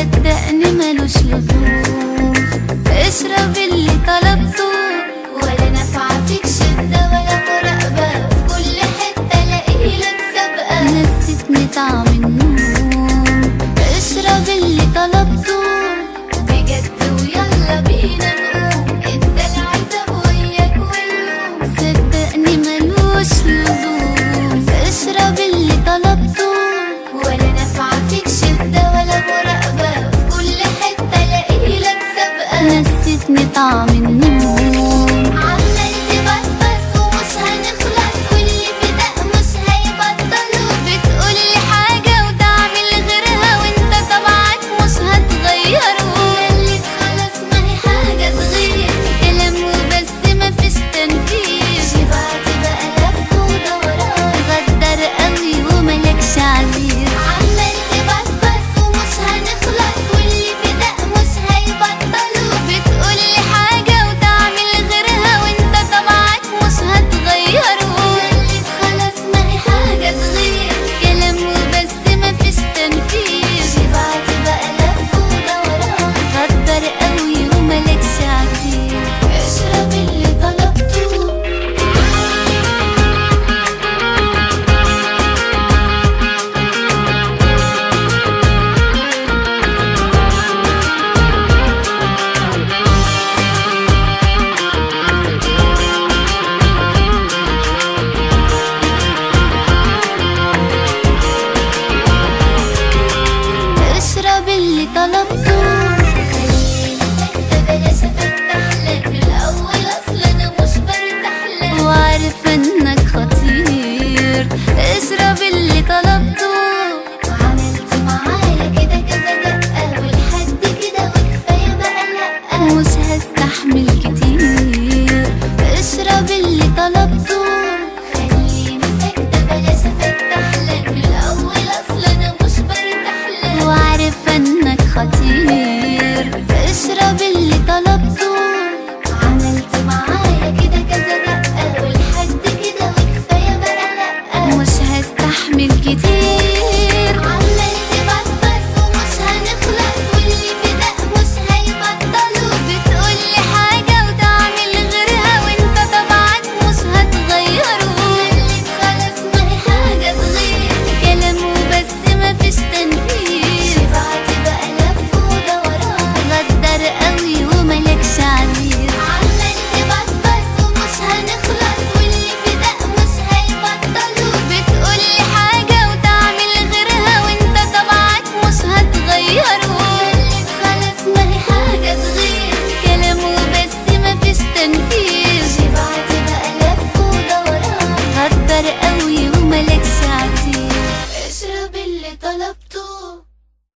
صدقني ملوش لزوم اشرب اللي طلبته ولا نفع فيك شدة ولا مراقبة في كل حتة لاقيلك سابقة نسيتني طعم النوم اشرب اللي طلبته بجد ويلا بينا نقوم انت العتب وياك واللوم صدقني ملوش لزوم اشرب اللي طلبته ولا نفع فيك شدة ولا مراقبة في كل حتة لاقيلك سابقة نسيتني طعم النوم عمال تبصبص ومش هنخلص واللي في ده مش هيبطلوا بتقولي حاجة وتعمل غيرها وانت طبعك مش هتغيره اللي خلاص ما هي حاجة تغير كلام وبس مفيش تنفيذ شبعت بقى لف ودوران غدر قوي وملكش عزيز عمال تبصبص ومش هنخلص واللي في ده مش هيبطلوا بتقولي حاجة وتعمل غيرها وانت طبعك مش هتغيره اللي خلاص ما هي حاجة تغير كلام وبس مفيش تنفيذ شبعت بقى لف ودوران غدر قوي وملكش عزيز اشرب اللي طلبته اشرب اللي طلبته